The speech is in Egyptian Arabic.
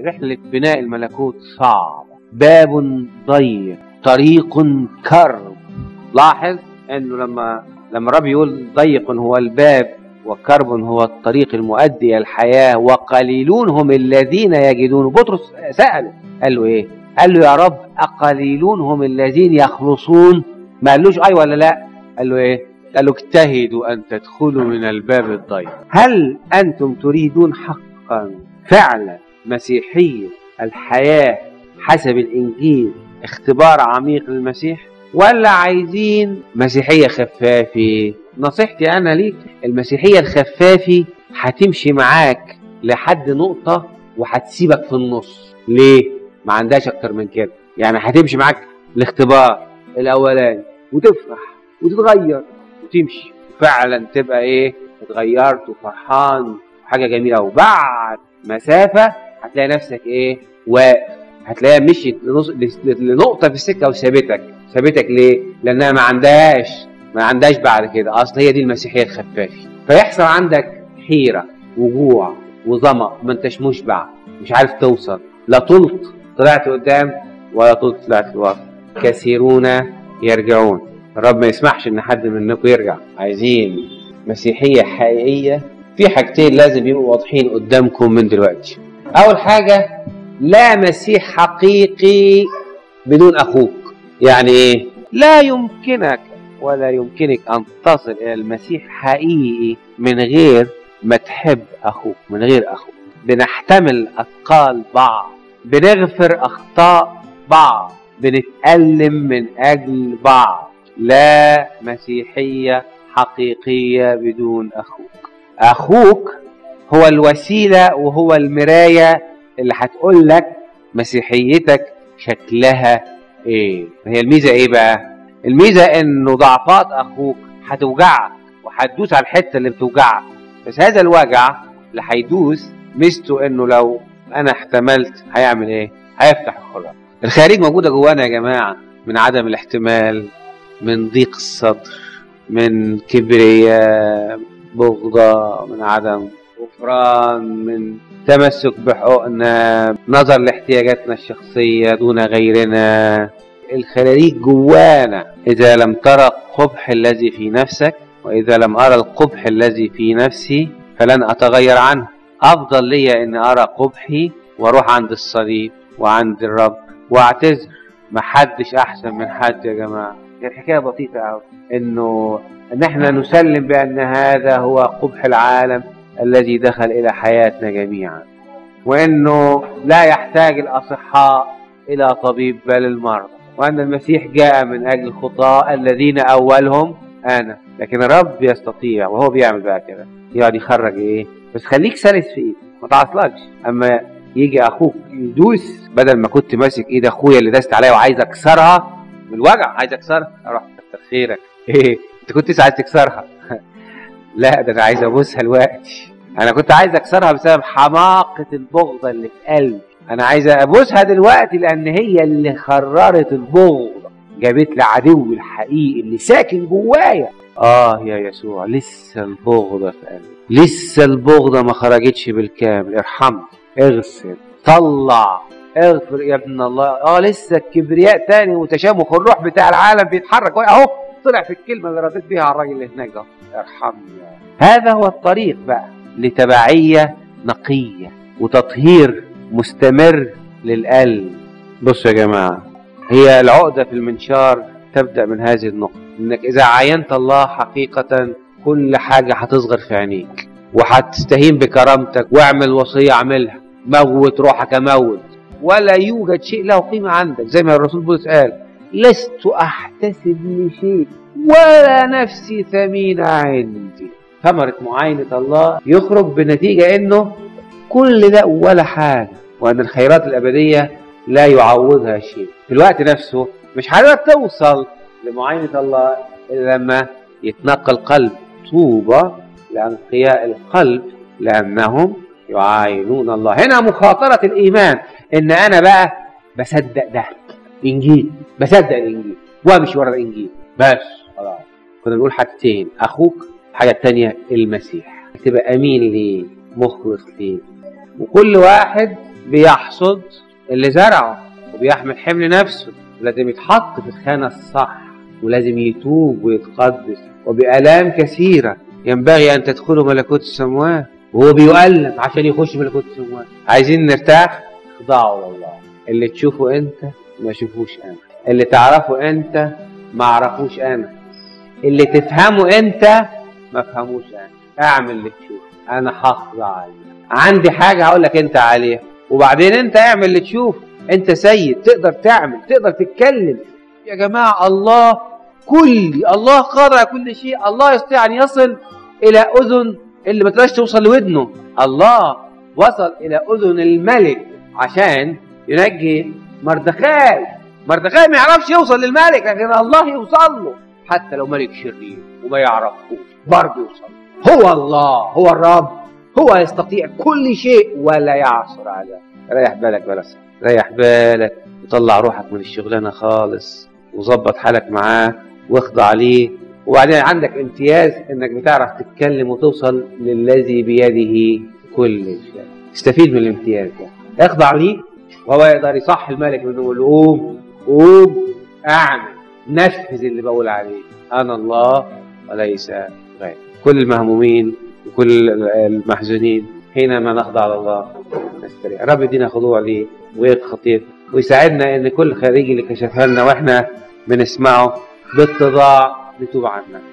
رحلة بناء الملكوت صعبة باب ضيق طريق كرب لاحظ انه لما لما الرب يقول ضيق هو الباب وكرب هو الطريق المؤدي الى الحياه وقليلون هم الذين يجدون بطرس ساله قال له ايه؟ قال له يا رب اقليلون هم الذين يخلصون ما قالوش اي ولا لا؟ قال له ايه؟ قال له اجتهدوا ان تدخلوا من الباب الضيق هل انتم تريدون حقا فعلا مسيحيه الحياه حسب الانجيل اختبار عميق للمسيح ولا عايزين مسيحيه خفافه نصيحتي انا ليك المسيحيه الخفافه هتمشي معاك لحد نقطه وهتسيبك في النص ليه ما عندهاش اكتر من كده يعني هتمشي معاك الاختبار الاولاني وتفرح وتتغير وتمشي فعلا تبقى ايه اتغيرت وفرحان وحاجه جميله وبعد مسافه هتلاقي نفسك ايه واقف هتلاقيها مشيت لنقطه في السكه وسابتك سابتك ليه لانها ما عندهاش ما عندهاش بعد كده اصل هي دي المسيحيه الخفافه فيحصل عندك حيره وجوع وظما ما انتش مشبع مش عارف توصل لا طلت طلعت قدام ولا طلت طلعت لورا كثيرون يرجعون الرب ما يسمحش ان حد منكم يرجع عايزين مسيحيه حقيقيه في حاجتين لازم يبقوا واضحين قدامكم من دلوقتي اول حاجه لا مسيح حقيقي بدون اخوك يعني ايه لا يمكنك ولا يمكنك ان تصل الى المسيح حقيقي من غير ما تحب اخوك من غير اخوك بنحتمل اثقال بعض بنغفر اخطاء بعض بنتألم من اجل بعض لا مسيحية حقيقية بدون اخوك اخوك هو الوسيلة وهو المراية اللي هتقول لك مسيحيتك شكلها ايه هي الميزة ايه بقى الميزة انه ضعفات اخوك هتوجعك وهتدوس على الحتة اللي بتوجعك بس هذا الوجع اللي هيدوس ميزته انه لو انا احتملت هيعمل ايه هيفتح الخراب الخارج موجودة جوانا يا جماعة من عدم الاحتمال من ضيق الصدر من كبرياء بغضة من عدم غفران من تمسك بحقوقنا نظر لاحتياجاتنا الشخصية دون غيرنا الخلاريج جوانا إذا لم ترى القبح الذي في نفسك وإذا لم أرى القبح الذي في نفسي فلن أتغير عنه أفضل لي أن أرى قبحي وأروح عند الصليب وعند الرب وأعتذر محدش أحسن من حد يا جماعة الحكاية بسيطة أوي إنه إن إحنا نسلم بأن هذا هو قبح العالم الذي دخل إلى حياتنا جميعا وأنه لا يحتاج الأصحاء إلى طبيب بل المرضى وأن المسيح جاء من أجل الخطاة الذين أولهم أنا لكن الرب يستطيع وهو بيعمل بقى كده يقعد يخرج إيه بس خليك سلس في إيدك ما تعصلكش أما يجي أخوك يدوس بدل ما كنت ماسك إيد أخويا اللي دست عليا وعايز أكسرها من الوجع عايز أكسرها أروح كتر خيرك إيه أنت كنت عايز تكسرها لا ده انا عايز ابوسها دلوقتي انا كنت عايز اكسرها بسبب حماقه البغضه اللي في قلبي انا عايز ابوسها دلوقتي لان هي اللي خررت البغضه جابت لي عدوي الحقيقي اللي ساكن جوايا اه يا يسوع لسه البغضه في قلبي لسه البغضه ما خرجتش بالكامل ارحمني اغسل طلع اغفر يا ابن الله اه لسه الكبرياء تاني وتشامخ الروح بتاع العالم بيتحرك اهو طلع في الكلمه اللي رديت بيها على الراجل اللي هناك ده ارحمني هذا هو الطريق بقى لتبعيه نقيه وتطهير مستمر للقلب بصوا يا جماعه هي العقده في المنشار تبدا من هذه النقطه انك اذا عاينت الله حقيقه كل حاجه هتصغر في عينيك وهتستهين بكرامتك واعمل وصيه اعملها موت روحك موت ولا يوجد شيء له قيمه عندك زي ما الرسول بولس قال لست احتسب لشيء ولا نفسي ثمينة عندي ثمرة معاينة الله يخرج بنتيجة انه كل ده ولا حاجة وان الخيرات الابدية لا يعوضها شيء في الوقت نفسه مش هتقدر توصل لمعاينة الله الا لما يتنقى القلب طوبى لانقياء القلب لانهم يعاينون الله هنا مخاطرة الايمان ان انا بقى بصدق ده انجيل بصدق الانجيل وامشي ورا الانجيل بس خلاص كنا بنقول حاجتين اخوك الحاجه الثانيه المسيح تبقى امين ليه مخلص ليه وكل واحد بيحصد اللي زرعه وبيحمل حمل نفسه ولازم يتحط في الخانة الصح ولازم يتوب ويتقدس وبآلام كثيرة ينبغي أن تدخلوا ملكوت السماوات وهو بيؤلم عشان يخش ملكوت السماوات عايزين نرتاح اخضعوا لله اللي تشوفه انت ما اشوفوش انا اللي تعرفه انت ما اعرفوش انا اللي تفهمه انت ما افهموش انا اعمل اللي تشوفه انا هخضع عليه عندي حاجه هقول لك انت عليها وبعدين انت اعمل اللي تشوفه انت سيد تقدر تعمل تقدر تتكلم يا جماعه الله كلي الله قادر على كل شيء الله يستطيع ان يصل الى اذن اللي ما تقدرش توصل لودنه الله وصل الى اذن الملك عشان ينجي مردخاي مردخاي ما يعرفش يوصل للملك لكن الله يوصل له حتى لو ملك شرير وما يعرفوش برضه يوصل هو الله هو الرب هو يستطيع كل شيء ولا يعصر على ريح بالك بلس ريح بالك وطلع روحك من الشغلانه خالص وظبط حالك معاه واخضع ليه وبعدين عندك امتياز انك بتعرف تتكلم وتوصل للذي بيده كل شيء استفيد من الامتياز ده اخضع ليه وهو يقدر يصح الملك منه يقول له قوم قوم اعمل نفذ اللي بقول عليه انا الله وليس غير كل المهمومين وكل المحزونين حينما نخضع لله نستريح رب يدينا خضوع ليه ويق خطير ويساعدنا ان كل خارجي اللي كشفها لنا واحنا بنسمعه باتضاع نتوب عنه